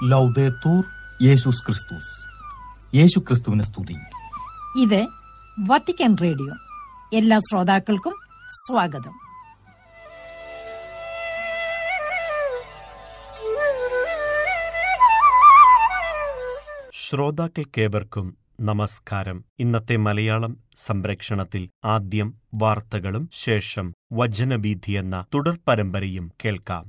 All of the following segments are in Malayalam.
ലൗദേത്തൂർ യേശുസ് ക്രിസ്തുസ് യേശു ക്രിസ്തുവിനെ സ്തുതി ഇത് വത്തിക്കാൻ റേഡിയോ എല്ലാ ശ്രോതാക്കൾക്കും സ്വാഗതം ശ്രോതാക്കൾക്കേവർക്കും നമസ്കാരം ഇന്നത്തെ മലയാളം സംപ്രേക്ഷണത്തിൽ ആദ്യം വാർത്തകളും ശേഷം വചനവീഥി എന്ന തുടർ പരമ്പരയും കേൾക്കാം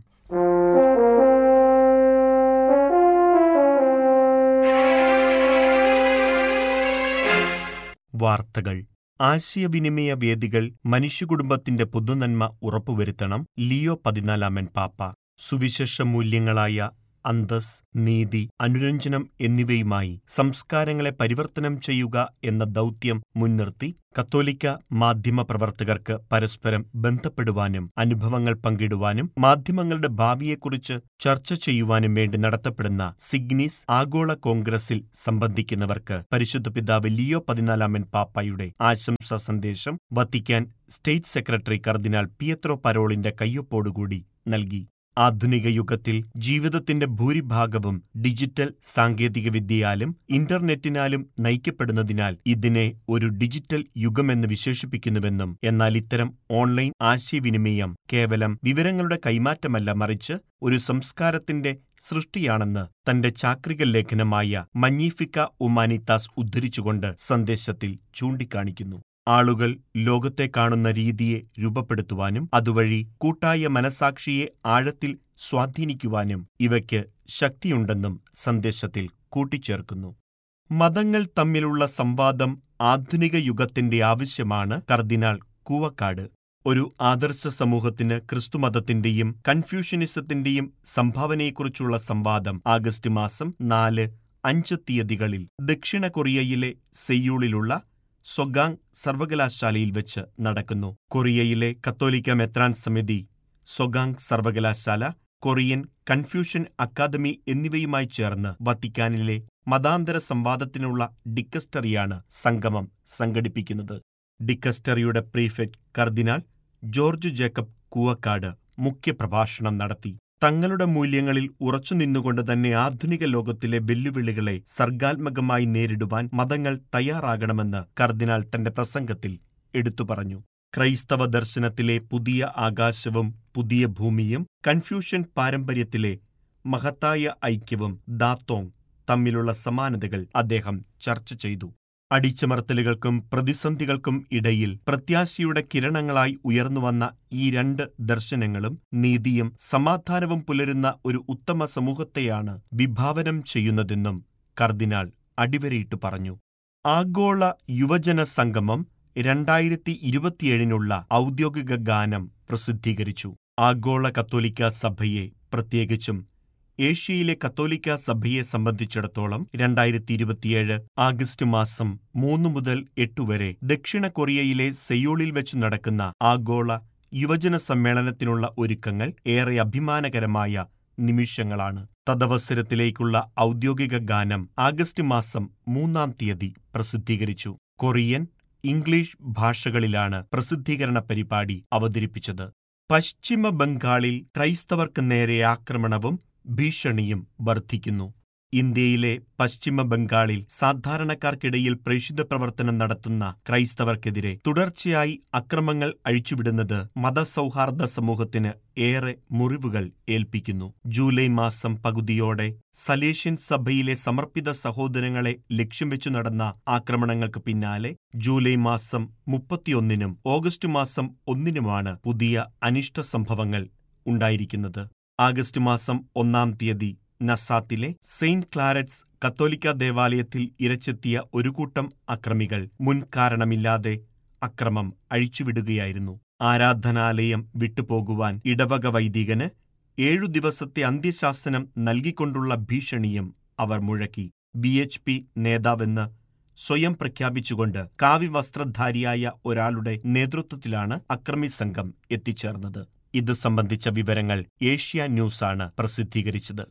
വാർത്തകൾ ആശയവിനിമയ വേദികൾ മനുഷ്യകുടുംബത്തിന്റെ പൊതുനന്മ ഉറപ്പുവരുത്തണം ലിയോ പതിനാലാമൻ പാപ്പ സുവിശേഷ മൂല്യങ്ങളായ അന്തസ് നീതി അനുരഞ്ജനം എന്നിവയുമായി സംസ്കാരങ്ങളെ പരിവർത്തനം ചെയ്യുക എന്ന ദൗത്യം മുൻനിർത്തി കത്തോലിക്ക മാധ്യമ പ്രവർത്തകർക്ക് പരസ്പരം ബന്ധപ്പെടുവാനും അനുഭവങ്ങൾ പങ്കിടുവാനും മാധ്യമങ്ങളുടെ ഭാവിയെക്കുറിച്ച് ചർച്ച ചെയ്യുവാനും വേണ്ടി നടത്തപ്പെടുന്ന സിഗ്നീസ് ആഗോള കോൺഗ്രസിൽ സംബന്ധിക്കുന്നവർക്ക് പരിശുദ്ധ പിതാവ് ലിയോ പതിനാലാമൻ പാപ്പായുടെ ആശംസാ സന്ദേശം വത്തിക്കാൻ സ്റ്റേറ്റ് സെക്രട്ടറി കർദിനാൾ പിയത്രോ പരോളിന്റെ കയ്യൊപ്പോടുകൂടി നൽകി ആധുനിക യുഗത്തിൽ ജീവിതത്തിന്റെ ഭൂരിഭാഗവും ഡിജിറ്റൽ സാങ്കേതികവിദ്യയാലും ഇന്റർനെറ്റിനാലും നയിക്കപ്പെടുന്നതിനാൽ ഇതിനെ ഒരു ഡിജിറ്റൽ യുഗമെന്ന് വിശേഷിപ്പിക്കുന്നുവെന്നും എന്നാൽ ഇത്തരം ഓൺലൈൻ ആശയവിനിമയം കേവലം വിവരങ്ങളുടെ കൈമാറ്റമല്ല മറിച്ച് ഒരു സംസ്കാരത്തിന്റെ സൃഷ്ടിയാണെന്ന് തന്റെ ചാക്രിക ലേഖനമായ മഞ്ഞീഫിക്ക ഉമാനിത്താസ് ഉദ്ധരിച്ചുകൊണ്ട് സന്ദേശത്തിൽ ചൂണ്ടിക്കാണിക്കുന്നു ആളുകൾ ലോകത്തെ കാണുന്ന രീതിയെ രൂപപ്പെടുത്തുവാനും അതുവഴി കൂട്ടായ മനസാക്ഷിയെ ആഴത്തിൽ സ്വാധീനിക്കുവാനും ഇവയ്ക്ക് ശക്തിയുണ്ടെന്നും സന്ദേശത്തിൽ കൂട്ടിച്ചേർക്കുന്നു മതങ്ങൾ തമ്മിലുള്ള സംവാദം ആധുനിക യുഗത്തിന്റെ ആവശ്യമാണ് കർദിനാൾ കൂവക്കാട് ഒരു ആദർശ സമൂഹത്തിന് ക്രിസ്തുമതത്തിന്റെയും കൺഫ്യൂഷനിസത്തിന്റെയും സംഭാവനയെക്കുറിച്ചുള്ള സംവാദം ആഗസ്റ്റ് മാസം നാല് അഞ്ച് തീയതികളിൽ ദക്ഷിണ കൊറിയയിലെ സെയ്യൂളിലുള്ള സൊഗാങ് സർവകലാശാലയിൽ വെച്ച് നടക്കുന്നു കൊറിയയിലെ കത്തോലിക്ക മെത്രാൻ സമിതി സൊഗാങ് സർവകലാശാല കൊറിയൻ കൺഫ്യൂഷൻ അക്കാദമി എന്നിവയുമായി ചേർന്ന് വത്തിക്കാനിലെ മതാന്തര സംവാദത്തിനുള്ള ഡിക്കസ്റ്ററിയാണ് സംഗമം സംഘടിപ്പിക്കുന്നത് ഡിക്കസ്റ്ററിയുടെ പ്രീഫെക്ട് കർദിനാൾ ജോർജ് ജേക്കബ് കൂവക്കാട് മുഖ്യപ്രഭാഷണം നടത്തി തങ്ങളുടെ മൂല്യങ്ങളിൽ ഉറച്ചുനിന്നുകൊണ്ട് തന്നെ ആധുനിക ലോകത്തിലെ വെല്ലുവിളികളെ സർഗാത്മകമായി നേരിടുവാൻ മതങ്ങൾ തയ്യാറാകണമെന്ന് കർദിനാൾ തന്റെ പ്രസംഗത്തിൽ എടുത്തു പറഞ്ഞു ക്രൈസ്തവ ദർശനത്തിലെ പുതിയ ആകാശവും പുതിയ ഭൂമിയും കൺഫ്യൂഷൻ പാരമ്പര്യത്തിലെ മഹത്തായ ഐക്യവും ദാത്തോങ് തമ്മിലുള്ള സമാനതകൾ അദ്ദേഹം ചർച്ച ചെയ്തു അടിച്ചമർത്തലുകൾക്കും പ്രതിസന്ധികൾക്കും ഇടയിൽ പ്രത്യാശയുടെ കിരണങ്ങളായി ഉയർന്നുവന്ന ഈ രണ്ട് ദർശനങ്ങളും നീതിയും സമാധാനവും പുലരുന്ന ഒരു ഉത്തമ സമൂഹത്തെയാണ് വിഭാവനം ചെയ്യുന്നതെന്നും കർദിനാൾ അടിവരയിട്ട് പറഞ്ഞു ആഗോള യുവജന സംഗമം രണ്ടായിരത്തി ഇരുപത്തിയേഴിനുള്ള ഔദ്യോഗിക ഗാനം പ്രസിദ്ധീകരിച്ചു ആഗോള കത്തോലിക്ക സഭയെ പ്രത്യേകിച്ചും ഏഷ്യയിലെ കത്തോലിക്ക സഭയെ സംബന്ധിച്ചിടത്തോളം രണ്ടായിരത്തി ഇരുപത്തിയേഴ് ആഗസ്റ്റ് മാസം മൂന്ന് മുതൽ എട്ട് വരെ ദക്ഷിണ കൊറിയയിലെ സെയോളിൽ വെച്ച് നടക്കുന്ന ആഗോള യുവജന സമ്മേളനത്തിനുള്ള ഒരുക്കങ്ങൾ ഏറെ അഭിമാനകരമായ നിമിഷങ്ങളാണ് തദവസരത്തിലേക്കുള്ള ഔദ്യോഗിക ഗാനം ആഗസ്റ്റ് മാസം മൂന്നാം തീയതി പ്രസിദ്ധീകരിച്ചു കൊറിയൻ ഇംഗ്ലീഷ് ഭാഷകളിലാണ് പ്രസിദ്ധീകരണ പരിപാടി അവതരിപ്പിച്ചത് പശ്ചിമ ബംഗാളിൽ ക്രൈസ്തവർക്ക് നേരെ ആക്രമണവും ഭീഷണിയും വർദ്ധിക്കുന്നു ഇന്ത്യയിലെ പശ്ചിമ ബംഗാളിൽ സാധാരണക്കാർക്കിടയിൽ പ്രേഷിത പ്രവർത്തനം നടത്തുന്ന ക്രൈസ്തവർക്കെതിരെ തുടർച്ചയായി അക്രമങ്ങൾ അഴിച്ചുവിടുന്നത് മതസൗഹാർദ്ദ സമൂഹത്തിന് ഏറെ മുറിവുകൾ ഏൽപ്പിക്കുന്നു ജൂലൈ മാസം പകുതിയോടെ സലേഷ്യൻ സഭയിലെ സമർപ്പിത സഹോദരങ്ങളെ ലക്ഷ്യം വെച്ചു നടന്ന ആക്രമണങ്ങൾക്ക് പിന്നാലെ ജൂലൈ മാസം മുപ്പത്തിയൊന്നിനും ഓഗസ്റ്റ് മാസം ഒന്നിനുമാണ് പുതിയ അനിഷ്ട സംഭവങ്ങൾ ഉണ്ടായിരിക്കുന്നത് ആഗസ്റ്റ് മാസം ഒന്നാം തീയതി നസാത്തിലെ സെയിന്റ് ക്ലാരറ്റ്സ് കത്തോലിക്ക ദേവാലയത്തിൽ ഇരച്ചെത്തിയ ഒരു കൂട്ടം അക്രമികൾ മുൻകാരണമില്ലാതെ അക്രമം അഴിച്ചുവിടുകയായിരുന്നു ആരാധനാലയം വിട്ടുപോകുവാൻ ഇടവക വൈദികന് ഏഴു ദിവസത്തെ അന്ത്യശാസനം നൽകിക്കൊണ്ടുള്ള ഭീഷണിയും അവർ മുഴക്കി ബി എച്ച് പി നേതാവെന്ന് സ്വയം പ്രഖ്യാപിച്ചുകൊണ്ട് കാവ്യവസ്ത്രധാരിയായ ഒരാളുടെ നേതൃത്വത്തിലാണ് അക്രമി സംഘം എത്തിച്ചേർന്നത് ഇത് സംബന്ധിച്ച വിവരങ്ങൾ ഏഷ്യ ന്യൂസാണ് പ്രസിദ്ധീകരിച്ചത്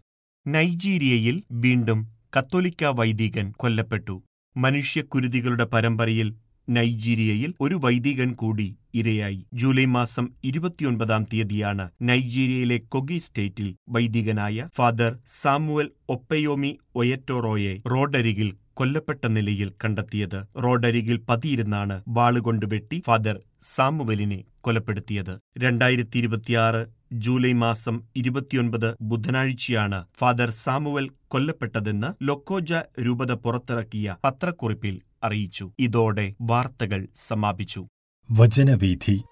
നൈജീരിയയിൽ വീണ്ടും കത്തോലിക്ക വൈദികൻ കൊല്ലപ്പെട്ടു മനുഷ്യക്കുരുതികളുടെ പരമ്പരയിൽ നൈജീരിയയിൽ ഒരു വൈദികൻ കൂടി ഇരയായി ജൂലൈ മാസം ഇരുപത്തിയൊൻപതാം തീയതിയാണ് നൈജീരിയയിലെ കൊഗി സ്റ്റേറ്റിൽ വൈദികനായ ഫാദർ സാമുവൽ ഒപ്പയോമി ഒയറ്റോറോയെ റോഡരികിൽ കൊല്ലപ്പെട്ട നിലയിൽ കണ്ടെത്തിയത് റോഡരികിൽ പതിയിരുന്നാണ് വാളുകൊണ്ട് വെട്ടി ഫാദർ സാമുവലിനെ കൊലപ്പെടുത്തിയത് രണ്ടായിരത്തി ഇരുപത്തിയാറ് ജൂലൈ മാസം ഇരുപത്തിയൊൻപത് ബുധനാഴ്ചയാണ് ഫാദർ സാമുവൽ കൊല്ലപ്പെട്ടതെന്ന് ലൊക്കോജ രൂപത പുറത്തിറക്കിയ പത്രക്കുറിപ്പിൽ അറിയിച്ചു ഇതോടെ വാർത്തകൾ സമാപിച്ചു വചനവീഥി